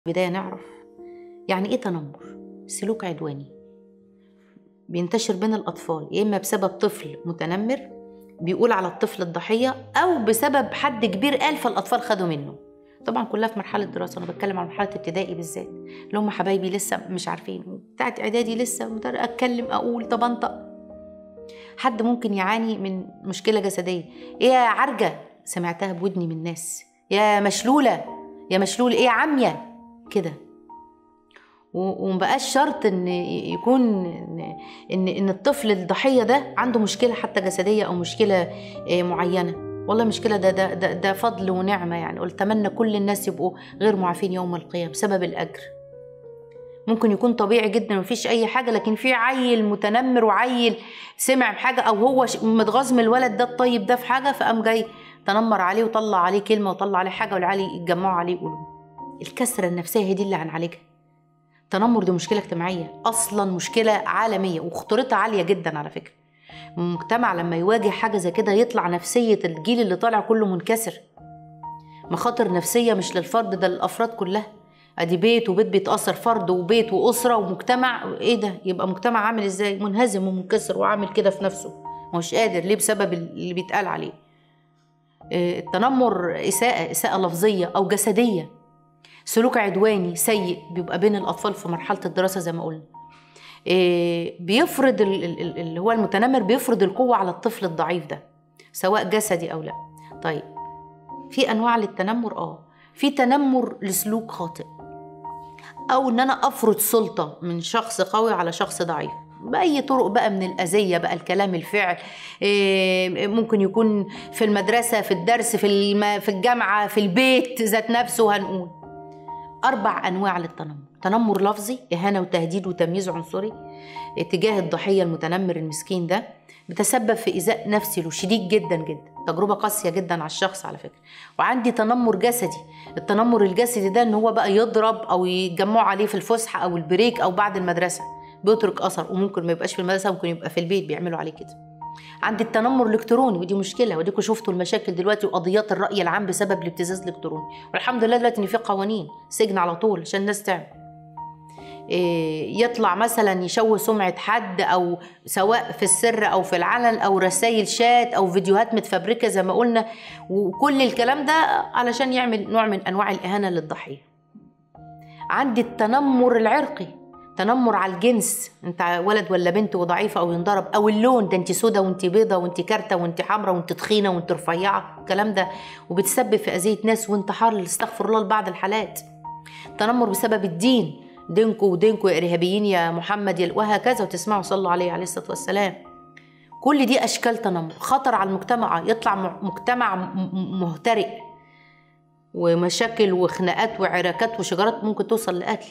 بداية نعرف يعني إيه تنمر سلوك عدواني بينتشر بين الأطفال يا إما بسبب طفل متنمر بيقول على الطفل الضحية أو بسبب حد كبير قال فالأطفال خدوا منه طبعا كلها في مرحلة دراسة أنا بتكلم عن مرحلة ابتدائي بالذات اللي هم حبايبي لسه مش عارفين بتاعت إعدادي لسه مدر- أتكلم أقول طب أنطق حد ممكن يعاني من مشكلة جسدية إيه يا عرجة سمعتها بودني من ناس يا مشلولة يا مشلول إيه يا عمية كده و- ومبقاش شرط ان يكون ان ان إن الطفل الضحيه ده عنده مشكله حتى جسديه او مشكله آه، معينه والله مشكله ده ده ده, ده فضل ونعمه يعني قلت اتمنى كل الناس يبقوا غير معافين يوم القيامه بسبب الاجر ممكن يكون طبيعي جدا مفيش اي حاجه لكن في عيل متنمر وعيل سمع بحاجه او هو ش- متغاظ من الولد ده الطيب ده في حاجه فقام جاي تنمر عليه وطلع عليه كلمه وطلع عليه حاجه والعيال يتجمعوا عليه يقولوا الكسره النفسيه هي دي اللي هنعالجها التنمر دي مشكله اجتماعيه اصلا مشكله عالميه وخطورتها عاليه جدا على فكره المجتمع لما يواجه حاجه زي كده يطلع نفسيه الجيل اللي طالع كله منكسر مخاطر نفسيه مش للفرد ده للافراد كلها ادي بيت وبيت بيتاثر فرد وبيت واسره ومجتمع ايه ده يبقى مجتمع عامل ازاي منهزم ومنكسر وعامل كده في نفسه مش قادر ليه بسبب اللي بيتقال عليه آه، التنمر اساءه اساءه لفظيه او جسديه سلوك عدواني سيء بيبقى بين الاطفال في مرحله الدراسه زي ما قلنا إيه، بيفرض ال- ال- ال- اللي هو المتنمر بيفرض القوه على الطفل الضعيف ده سواء جسدي او لا طيب في انواع للتنمر اه في تنمر لسلوك خاطئ او ان انا افرض سلطه من شخص قوي على شخص ضعيف باي طرق بقى من الاذيه بقى الكلام الفعل إيه، ممكن يكون في المدرسه في الدرس في الم- في الجامعه في البيت ذات نفسه هنقول أربع أنواع للتنمر تنمر لفظي إهانة وتهديد وتمييز عنصري تجاه الضحية المتنمر المسكين ده بتسبب في إيذاء نفسي له شديد جدا جدا تجربة قاسية جدا على الشخص على فكرة وعندي تنمر جسدي التنمر الجسدي ده إن هو بقى يضرب أو يتجمعوا عليه في الفسحة أو البريك أو بعد المدرسة بيترك أثر وممكن ما يبقاش في المدرسة ممكن يبقى في البيت بيعملوا عليه كده عندي التنمر الالكتروني ودي مشكله وديكوا شفتوا المشاكل دلوقتي وقضيات الراي العام بسبب الابتزاز الالكتروني والحمد لله دلوقتي ان في قوانين سجن على طول عشان الناس تعمل إيه، يطلع مثلا يشوه سمعة حد أو سواء في السر أو في العلن أو رسائل شات أو فيديوهات متفبركة زي ما قلنا وكل الكلام ده علشان يعمل نوع من أنواع الإهانة للضحية عندي التنمر العرقي تنمر على الجنس انت ولد ولا بنت وضعيفه او ينضرب او اللون ده انت سودا وانت بيضه وانت كارته وانت حمراء وانت تخينه وانت رفيعه الكلام ده وبتسبب في اذيه ناس وانتحار استغفر الله لبعض الحالات تنمر بسبب الدين دينكو ودينكو يا ارهابيين يا محمد يا وهكذا وتسمعوا صلوا عليه عليه الصلاه والسلام كل دي اشكال تنمر خطر على المجتمع يطلع م- مجتمع م- م- مهترئ ومشاكل وخناقات وعراكات وشجرات ممكن توصل لقتل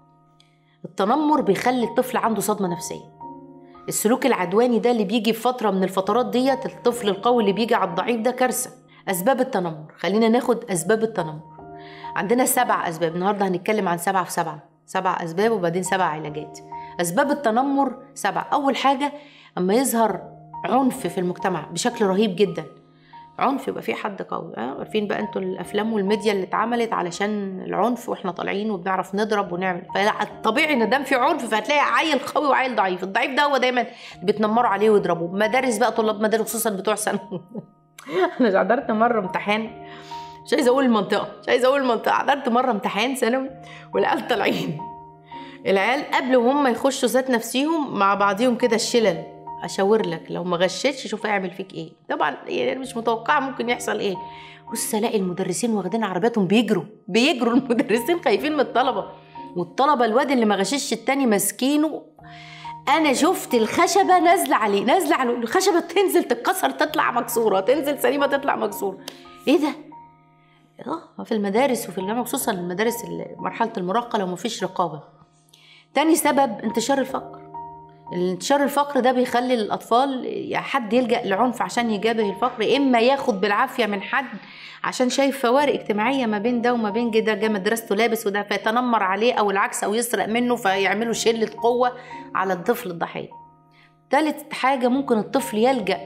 التنمر بيخلي الطفل عنده صدمه نفسيه السلوك العدواني ده اللي بيجي في فتره من الفترات ديت الطفل القوي اللي بيجي على الضعيف ده كارثه اسباب التنمر خلينا ناخد اسباب التنمر عندنا سبع اسباب النهارده هنتكلم عن سبعه في سبعه سبع اسباب وبعدين سبع علاجات اسباب التنمر سبعه اول حاجه اما يظهر عنف في المجتمع بشكل رهيب جدا عنف يبقى في حد قوي اه عارفين بقى انتوا الافلام والميديا اللي اتعملت علشان العنف واحنا طالعين وبنعرف نضرب ونعمل فالطبيعي ان دام في عنف فهتلاقي عيل قوي وعيل ضعيف الضعيف ده هو دايما بيتنمروا عليه ويضربوه مدارس بقى طلاب مدارس خصوصا بتوع ثانوي انا حضرت مره امتحان مش عايزه اقول المنطقه مش عايزه اقول المنطقه حضرت مره امتحان ثانوي والعيال طالعين العيال قبل وهم يخشوا ذات نفسيهم مع بعضيهم كده الشلل اشاور لك لو ما غشيتش شوف هيعمل فيك ايه طبعا يعني مش متوقعه ممكن يحصل ايه بص الاقي المدرسين واخدين عربياتهم بيجروا بيجروا المدرسين خايفين من الطلبه والطلبه الواد اللي ما غشش التاني ماسكينه انا شفت الخشبه نازله عليه نازله عليه الخشبه تنزل تتكسر تطلع مكسوره تنزل سليمه تطلع مكسوره ايه ده اه في المدارس وفي الجامعه خصوصا المدارس اللي- مرحله المراهقه لو مفيش رقابه تاني سبب انتشار الفقر انتشار الفقر ده بيخلي الاطفال يا حد يلجا لعنف عشان يجابه الفقر اما ياخد بالعافيه من حد عشان شايف فوارق اجتماعيه ما بين ده وما بين ده جه مدرسته لابس وده فيتنمر عليه او العكس او يسرق منه فيعملوا شله قوه على الطفل الضحيه تالت حاجه ممكن الطفل يلجا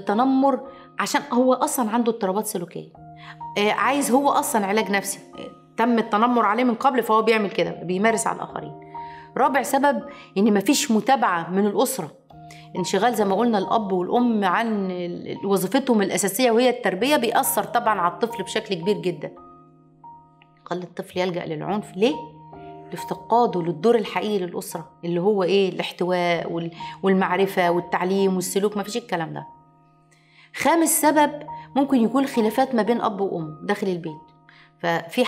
للتنمر عشان هو اصلا عنده اضطرابات سلوكيه آه، عايز هو اصلا علاج نفسي آه، تم التنمر عليه من قبل فهو بيعمل كده بيمارس على الاخرين رابع سبب ان مفيش متابعه من الاسره انشغال زي ما قلنا الاب والام عن ال- وظيفتهم الاساسيه وهي التربيه بيأثر طبعا على الطفل بشكل كبير جدا خلي الطفل يلجأ للعنف ليه؟ لافتقاده للدور الحقيقي للأسرة اللي هو إيه الاحتواء وال- والمعرفة والتعليم والسلوك مفيش الكلام ده خامس سبب ممكن يكون خلافات ما بين أب وأم داخل البيت ففي